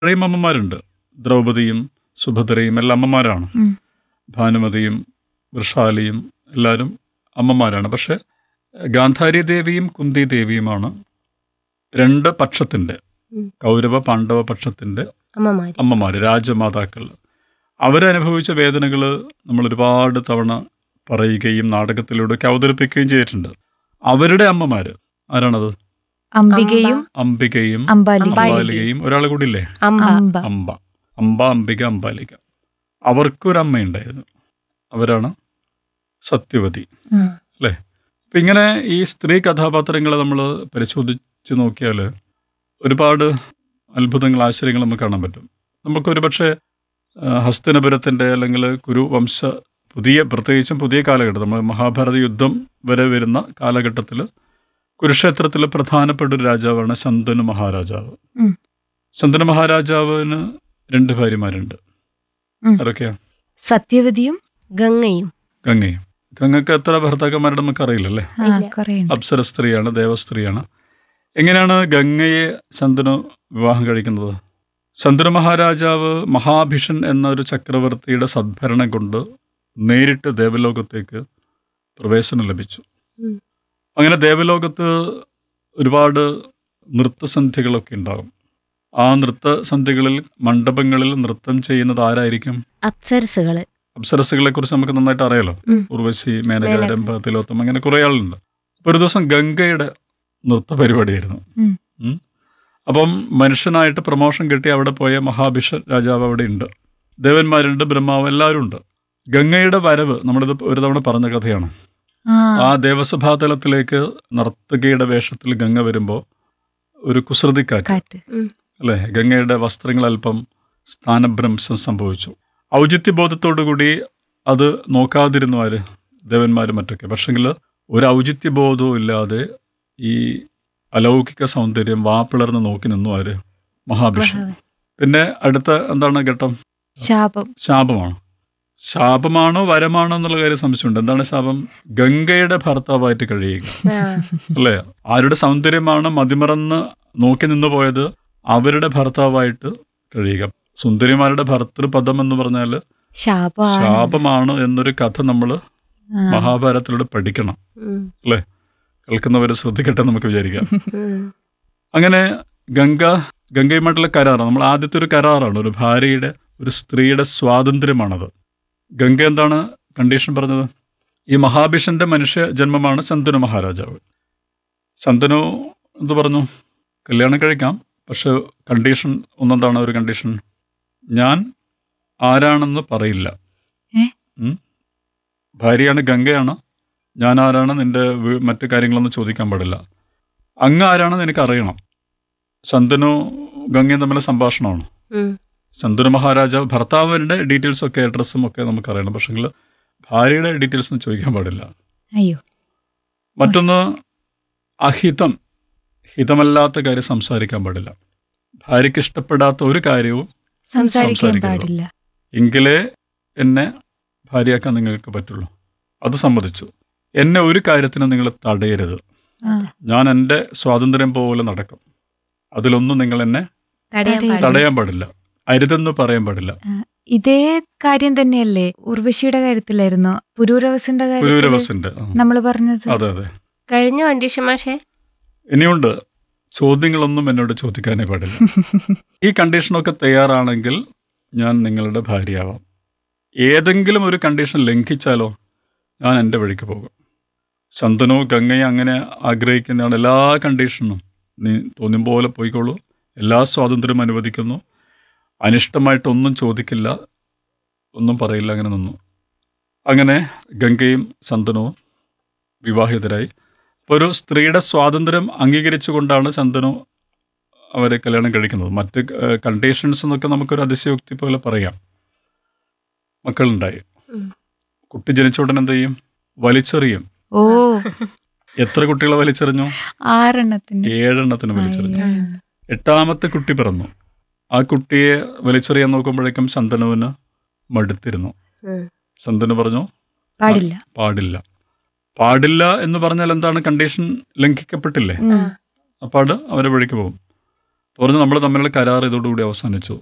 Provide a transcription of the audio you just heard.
ഇത്രയും അമ്മമാരുണ്ട് ദ്രൗപദിയും സുഭദ്രയും എല്ലാം അമ്മമാരാണ് ഉം. ഭാനുമതിയും വൃഷാലിയും എല്ലാവരും അമ്മമാരാണ് പക്ഷെ ഗാന്ധാരി ദേവിയും കുന്തി ദേവിയുമാണ് രണ്ട് പക്ഷത്തിൻ്റെ ഉം. കൗരവ പാണ്ഡവ പക്ഷത്തിൻ്റെ അമ്മമാര് അമ്മമാർ രാജമാതാക്കൾ അവരനുഭവിച്ച വേദനകൾ നമ്മൾ ഒരുപാട് തവണ പറയുകയും നാടകത്തിലൂടെയൊക്കെ അവതരിപ്പിക്കുകയും ചെയ്തിട്ടുണ്ട് അവരുടെ അമ്മമാർ ആരാണത് അംബികയും അംബികയും അംബാലികയും അംബാലികയും ഒരാൾ കൂടി ഇല്ലേ അമ്പ അംബ അംബ അംബ അംബിക അംബാലിക അവർക്കൊരമ്മയുണ്ടായിരുന്നു അവരാണ് സത്യവതി ഉം. അല്ലേ അപ്പം ഇങ്ങനെ ഈ സ്ത്രീ കഥാപാത്രങ്ങളെ നമ്മൾ പരിശോധിച്ച് നോക്കിയാൽ ഒരുപാട് അത്ഭുതങ്ങൾ ആശ്ചര്യങ്ങൾ നമുക്ക് കാണാൻ പറ്റും നമുക്കൊരു പക്ഷേ ആ, ഹസ്തിനപുരത്തിൻ്റെ അല്ലെങ്കിൽ കുരുവംശ പുതിയ പ്രത്യേകിച്ചും പുതിയ കാലഘട്ടം നമ്മൾ മഹാഭാരത യുദ്ധം വരെ വരുന്ന കാലഘട്ടത്തിൽ കുരുക്ഷേത്രത്തിലെ പ്രധാനപ്പെട്ട ഒരു രാജാവാണ് ശന്തനു മഹാരാജാവ് ഉം. ശന്തനു മഹാരാജാവിന് രണ്ട് ഭാര്യമാരുണ്ട് ഉം. ആരൊക്കെയാ സത്യവതിയും ഗംഗയും ഗംഗയും ഗംഗക്ക് എത്ര ഭർത്താക്കന്മാരുടെ നമുക്കറിയില്ലല്ലേ ആ, ഇല്ല. കുറേയുണ്ട് അപ്സര സ്ത്രീയാണ് ദേവസ്ത്രീയാണ് എങ്ങനെയാണ് ഗംഗയെ ശന്തനു വിവാഹം കഴിക്കുന്നത് ശന്തനു മഹാരാജാവ് മഹാഭിഷൻ എന്നൊരു ചക്രവർത്തിയുടെ സദ്ഭരണം കൊണ്ട് നേരിട്ട് ദേവലോകത്തേക്ക് പ്രവേശനം ലഭിച്ചു ഉം. അങ്ങനെ ദേവലോകത്ത് ഒരുപാട് നൃത്തസന്ധ്യകളൊക്കെ ഉണ്ടാകും ആ നൃത്തസന്ധ്യകളിൽ മണ്ഡപങ്ങളിൽ നൃത്തം ചെയ്യുന്നത് ആരായിരിക്കും അപ്സരസുകള് അപ്സരസുകളെ കുറിച്ച് നമുക്ക് നന്നായിട്ട് അറിയാലോ ഉം. ഉർവശി മേനക മേനക. രംഭ തിലോത്തം അങ്ങനെ കുറെ ആളുണ്ട് അപ്പൊ ഒരു ദിവസം ഗംഗയുടെ നൃത്ത പരിപാടിയായിരുന്നു ഉം. ഉം. അപ്പം മനുഷ്യനായിട്ട് പ്രമോഷൻ കിട്ടി അവിടെ പോയ മഹാഭിഷ രാജാവ് അവിടെ ഉണ്ട് ദേവന്മാരുണ്ട് ബ്രഹ്മാവ് എല്ലാവരും ഉണ്ട് ഗംഗയുടെ വരവ് നമ്മളിത് ഒരു തവണ പറഞ്ഞ കഥയാണ് ആ ആ ദേവസഭാ തലത്തിലേക്ക് നർത്തകിയുടെ വേഷത്തിൽ ഗംഗ വരുമ്പോൾ ഒരു കുസൃതിക്കാറ്റ് കാറ്റ് അല്ലേ ഗംഗയുടെ വസ്ത്രങ്ങൾ അല്പം സ്ഥാനഭ്രംശം സംഭവിച്ചു ഔചിത്യബോധത്തോടുകൂടി അത് നോക്കാതിരുന്നു ആര് ദേവന്മാരും മറ്റൊക്കെ പക്ഷെങ്കിൽ ഒരു ഔചിത്യബോധവും ഇല്ലാതെ ഈ അലൗകിക സൗന്ദര്യം വാപ്പിളർന്ന് നോക്കി നിന്നു ആര് മഹാഭിഷൻ പിന്നെ അടുത്ത എന്താണ് ഘട്ടം ശാപം ശാപമാണ് ശാപമാണോ വരമാണോ എന്നുള്ള കാര്യം സംശയമുണ്ട് എന്താണ് ശാപം ഗംഗയുടെ ഭർത്താവായിട്ട് കഴിയുക ആ, അല്ലേ ആരുടെ സൗന്ദര്യമാണ് മതിമറന്ന് നോക്കി നിന്ന് പോയത് അവരുടെ ഭർത്താവായിട്ട് കഴിയുക സുന്ദരിമാരുടെ ഭർത്തൃപദം എന്ന് പറഞ്ഞാൽ ശാപമാണ് ശാപമാണ് എന്നൊരു കഥ നമ്മൾ ആ. മഹാഭാരതത്തിലൂടെ പഠിക്കണം ഉം, അല്ലേ കേൾക്കുന്നവർ ശ്രദ്ധിക്കട്ടെ നമുക്ക് വിചാരിക്കാം ഉം. അങ്ങനെ ഗംഗ ഗംഗയുമായിട്ടുള്ള കരാറാണ് നമ്മൾ ആദ്യത്തെ ഒരു കരാറാണ് ഒരു ഭാര്യയുടെ ഒരു സ്ത്രീയുടെ സ്വാതന്ത്ര്യമാണത് ഗംഗ എന്താണ് കണ്ടീഷൻ പറഞ്ഞത് ഈ മഹാഭിഷന്റെ മനുഷ്യ ജന്മമാണ് ശന്തനു മഹാരാജാവ് ശന്തനു എന്ത് പറഞ്ഞു കല്യാണം കഴിക്കാം പക്ഷെ കണ്ടീഷൻ ഒന്നെന്താണ് ഒരു കണ്ടീഷൻ ഞാൻ ആരാണെന്ന് പറയില്ല ഏ? ഉം? ഭാര്യയാണ് ഗംഗയാണ് ഞാൻ ആരാണ് നിന്റെ വീ- മറ്റു കാര്യങ്ങളൊന്നും ചോദിക്കാൻ പാടില്ല അങ്ങ് ആരാണെന്ന് എനിക്ക് അറിയണം ശന്തനു ഗംഗയും തമ്മിലെ സംഭാഷണമാണ് ഉം. ശന്തനു മഹാരാജാവ് ഭർത്താവിൻ്റെ ഡീറ്റെയിൽസ് ഒക്കെ അഡ്രസ്സും ഒക്കെ നമുക്കറിയണം പക്ഷെങ്കിൽ ഭാര്യയുടെ ഡീറ്റെയിൽസ് ഒന്നും ചോദിക്കാൻ പാടില്ല അയ്യോ മറ്റൊന്ന് അഹിതം ഹിതമല്ലാത്ത കാര്യം സംസാരിക്കാൻ പാടില്ല ഭാര്യയ്ക്ക് ഇഷ്ടപ്പെടാത്ത ഒരു കാര്യവും സംസാരിക്കാൻ സംസാരിക്കരുത്. പാടില്ല എങ്കിലേ എന്നെ ഭാര്യയാക്കാൻ നിങ്ങൾക്ക് പറ്റുള്ളൂ അത് സമ്മതിച്ചു എന്നെ ഒരു കാര്യത്തിനും നിങ്ങൾ തടയരുത് ആ. ഞാൻ എൻ്റെ സ്വാതന്ത്ര്യം പോലെ നടക്കും അതിലൊന്നും നിങ്ങൾ എന്നെ തടയാൻ തടയില്ല. പാടില്ല. തടയാൻ പാടില്ല അരുതെന്ന് പറയാൻ പാടില്ല ഇതേ കാര്യം തന്നെയല്ലേ ഉർവശിയുടെ കാര്യത്തിലായിരുന്നു പുരൂരവസിന്റെ കാര്യത്തിൽ പുരൂരവസിന്റെ ആ, നമ്മൾ പറഞ്ഞത് അതെ അതെ കഴിഞ്ഞു അണ്ടീഷ മാഷേ ഇനിയുണ്ട് ചോദ്യങ്ങളൊന്നും എന്നോട് ചോദിക്കാനേ പാടില്ല ഈ കണ്ടീഷനൊക്കെ തയ്യാറാണെങ്കിൽ ഞാൻ നിങ്ങളുടെ ഭാര്യയാവാം ഏതെങ്കിലും ഒരു കണ്ടീഷൻ ലംഘിച്ചാലോ ഞാൻ എൻ്റെ വഴിക്ക് പോകും ശന്തനോ ഗംഗയോ അങ്ങനെ ആഗ്രഹിക്കുന്നതാണ് എല്ലാ കണ്ടീഷനും നീ തോന്നും പോലെ പോയിക്കോളൂ എല്ലാ സ്വാതന്ത്ര്യവും അനുവദിക്കുന്നു അനിഷ്ടമായിട്ടൊന്നും ചോദിക്കില്ല ഒന്നും പറയില്ല അങ്ങനെ നിന്നു അങ്ങനെ ഗംഗയും ശന്തനുവും വിവാഹിതരായി അപ്പോൾ ഒരു സ്ത്രീയുടെ സ്വാതന്ത്ര്യം അംഗീകരിച്ചുകൊണ്ടാണ് ചന്ദനു അവരെ കല്യാണം കഴിക്കുന്നത് മറ്റ് കണ്ടീഷൻസ് എന്നൊക്കെ നമുക്കൊരു അതിശയോക്തി പോലെ പറയാം മക്കളുണ്ടായി ഉം. കുട്ടി ജനിച്ച ഉടനെ എന്ത് ചെയ്യും വലിച്ചെറിയും ഓ എത്ര കുട്ടികളെ വലിച്ചെറിഞ്ഞു ആറെണ്ണത്തിന്റെ ഏഴെണ്ണത്തിന് വലിച്ചെറിഞ്ഞു അയ്യോ. എട്ടാമത്തെ കുട്ടി പിറന്നു ആ കുട്ടിയെ വലിച്ചെറിയാൻ നോക്കുമ്പോഴേക്കും ചന്ദനുവിന് മടുത്തിരുന്നു ഉം. ചന്ദനു പറഞ്ഞു പാടില്ല പാടില്ല പാടില്ല എന്ന് പറഞ്ഞാൽ എന്താണ് കണ്ടീഷൻ ലംഘിക്കപ്പെട്ടില്ലേ ഉം. ആ. അപ്പാട് അവരെ വഴിക്ക് പോകും പറഞ്ഞു നമ്മൾ തമ്മിലുള്ള കരാർ ഇതോടുകൂടി അവസാനിച്ചു